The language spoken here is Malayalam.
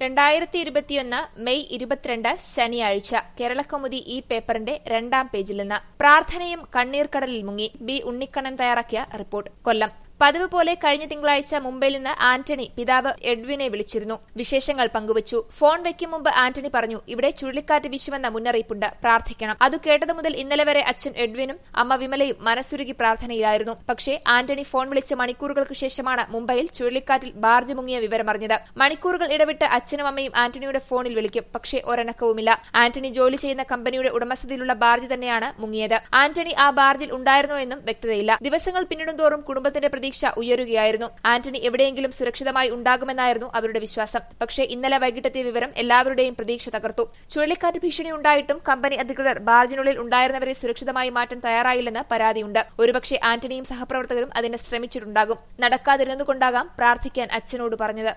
രണ്ടായിരത്തി ഇരുപത്തിയൊന്ന് മെയ് ഇരുപത്തിരണ്ട് ശനിയാഴ്ച കേരളകൗമുദി ഈ പേപ്പറിന്റെ രണ്ടാം പേജിൽ നിന്ന് പ്രാർത്ഥനയും കണ്ണീർക്കടലിൽ മുങ്ങി ബി ഉണ്ണിക്കണ്ണൻ തയ്യാറാക്കിയ റിപ്പോർട്ട് കൊല്ലം പതിവ് പോലെ കഴിഞ്ഞ തിങ്കളാഴ്ച മുംബൈയിൽ നിന്ന് ആന്റണി പിതാവ് എഡ്വിനെ വിളിച്ചിരുന്നു വിശേഷങ്ങൾ പങ്കുവച്ചു ഫോൺ വയ്ക്കും മുമ്പ് ആന്റണി പറഞ്ഞു ഇവിടെ ചുഴലിക്കാറ്റ് വീശുമെന്ന മുന്നറിയിപ്പുണ്ട് പ്രാർത്ഥിക്കണം അത് കേട്ടതു മുതൽ ഇന്നലെ വരെ അച്ഛൻ എഡ്വിനും അമ്മ വിമലയും മനസ്സുരുകി പ്രാർത്ഥനയിലായിരുന്നു പക്ഷേ ആന്റണി ഫോൺ വിളിച്ച് മണിക്കൂറുകൾക്ക് ശേഷമാണ് മുംബൈയിൽ ചുഴലിക്കാറ്റിൽ ബാർജ് മുങ്ങിയ വിവരമറിഞ്ഞത് മണിക്കൂറുകൾ ഇടവിട്ട് അച്ഛനും അമ്മയും ആന്റണിയുടെ ഫോണിൽ വിളിക്കും പക്ഷേ ഒരനക്കവുമില്ല ആന്റണി ജോലി ചെയ്യുന്ന കമ്പനിയുടെ ഉടമസ്ഥതയിലുള്ള ബാർജ് തന്നെയാണ് മുങ്ങിയത് ആന്റണി ആ ബാർജിൽ ഉണ്ടായിരുന്നോ എന്നും വ്യക്തതയില്ല ദിവസങ്ങൾ പിന്നിടുന്തോറും കുടുംബത്തിന്റെ പ്രതീക്ഷ ഉയരുകയായിരുന്നു ആന്റണി എവിടെയെങ്കിലും സുരക്ഷിതമായി ഉണ്ടാകുമെന്നായിരുന്നു അവരുടെ വിശ്വാസം പക്ഷേ ഇന്നലെ വൈകിട്ടെത്തിയ വിവരം എല്ലാവരുടെയും പ്രതീക്ഷ തകർത്തു ചുഴലിക്കാറ്റ് ഭീഷണി ഉണ്ടായിട്ടും കമ്പനി അധികൃതർ ബാർജിനുള്ളിൽ ഉണ്ടായിരുന്നവരെ സുരക്ഷിതമായി മാറ്റാൻ തയ്യാറായില്ലെന്ന് പരാതിയുണ്ട് ഒരുപക്ഷെ ആന്റണിയും സഹപ്രവർത്തകരും അതിന് ശ്രമിച്ചിട്ടുണ്ടാകും നടക്കാതിരുന്നതുകൊണ്ടാകാം പ്രാർത്ഥിക്കാൻ അച്ഛനോട് പറഞ്ഞത്